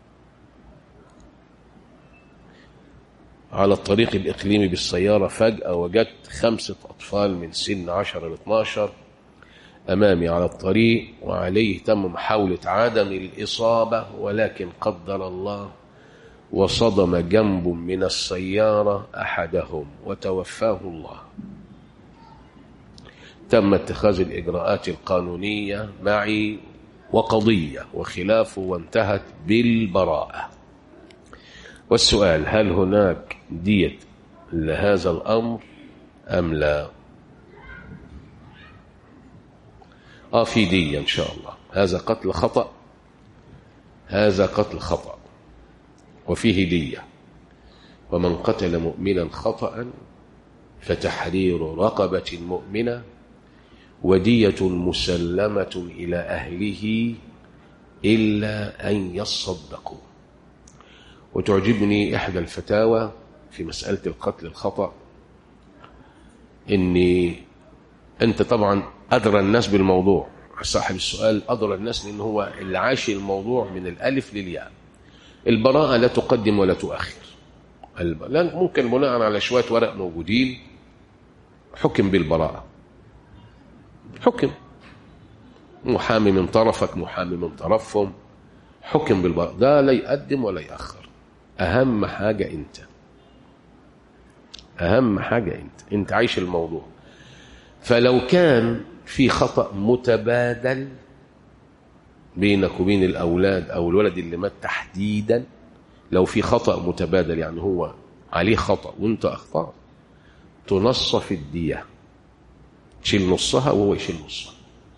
على الطريق الإقليمي بالسيارة فجأة وجدت خمسة أطفال من سن 10 ل 12 أمامي على الطريق وعليه تم محاولة عدم الإصابة ولكن قدر الله وصدم جنب من السيارة أحدهم وتوفاه الله تم اتخاذ الإجراءات القانونية معي وقضية وخلافه وانتهت بالبراءة والسؤال هل هناك دية لهذا الأمر أم لا آه في دية إن شاء الله هذا قتل خطأ هذا قتل خطأ وفيه دية ومن قتل مؤمنا خطأ فتحرير رقبة مؤمنة ودية مسلمة إلى أهله إلا أن يصدقوا وتعجبني إحدى الفتاوى في مسألة القتل الخطأ إني أنت طبعا أدرى الناس بالموضوع صاحب السؤال أدرى الناس لأن هو اللي عاش الموضوع من الألف للياء البراءة لا تقدم ولا تؤخر الب... لا ممكن بناء على شوية ورق موجودين حكم بالبراءة حكم محامي من طرفك محامي من طرفهم حكم بالبراءة ده لا يقدم ولا يأخر أهم حاجة أنت أهم حاجة أنت أنت عايش الموضوع فلو كان في خطأ متبادل بينك وبين الأولاد أو الولد اللي مات تحديدا لو في خطأ متبادل يعني هو عليه خطأ وانت أخطأ تنصف الدية تشيل نصها وهو يشيل نصها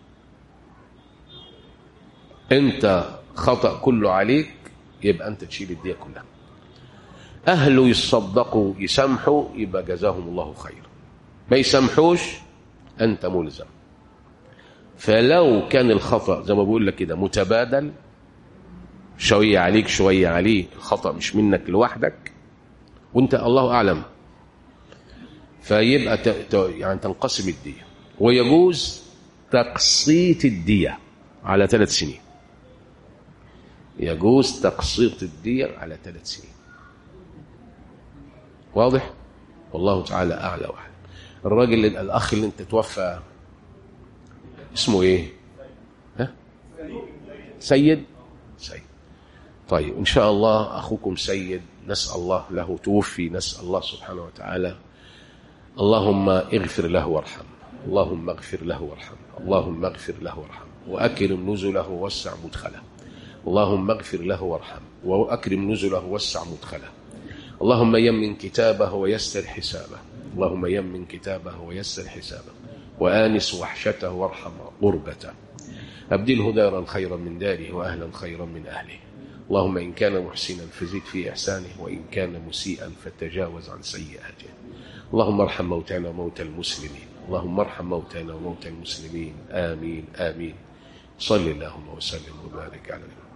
انت خطأ كله عليك يبقى انت تشيل الدية كلها اهله يصدقوا يسامحوا يبقى جزاهم الله خيرا ما يسامحوش انت ملزم فلو كان الخطأ زي ما بقول لك كده متبادل شوية عليك شوية عليه الخطأ مش منك لوحدك وانت الله أعلم فيبقى ت... ت... يعني تنقسم الدية ويجوز تقسيط الدية على ثلاث سنين يجوز تقسيط الدية على ثلاث سنين واضح والله تعالى أعلى وأعلم الراجل الأخ اللي انت توفى اسمه ايه ها سيد سيد طيب ان شاء الله اخوكم سيد نسال الله له توفي نسال الله سبحانه وتعالى اللهم اغفر له وارحمه اللهم اغفر له وارحمه اللهم اغفر له وارحمه واكرم نزله ووسع مدخله اللهم اغفر له وارحمه واكرم نزله ووسع مدخله اللهم يمن كتابه ويسر حسابه اللهم يمن كتابه ويسر حسابه وآنس وحشته وارحم غربته أبدله دارا خيرا من داره وأهلا خيرا من أهله اللهم إن كان محسنا فزد في إحسانه وإن كان مسيئا فتجاوز عن سيئاته اللهم ارحم موتانا وموتى المسلمين اللهم ارحم موتانا وموتى المسلمين آمين آمين صل اللهم وسلم وبارك على نبينا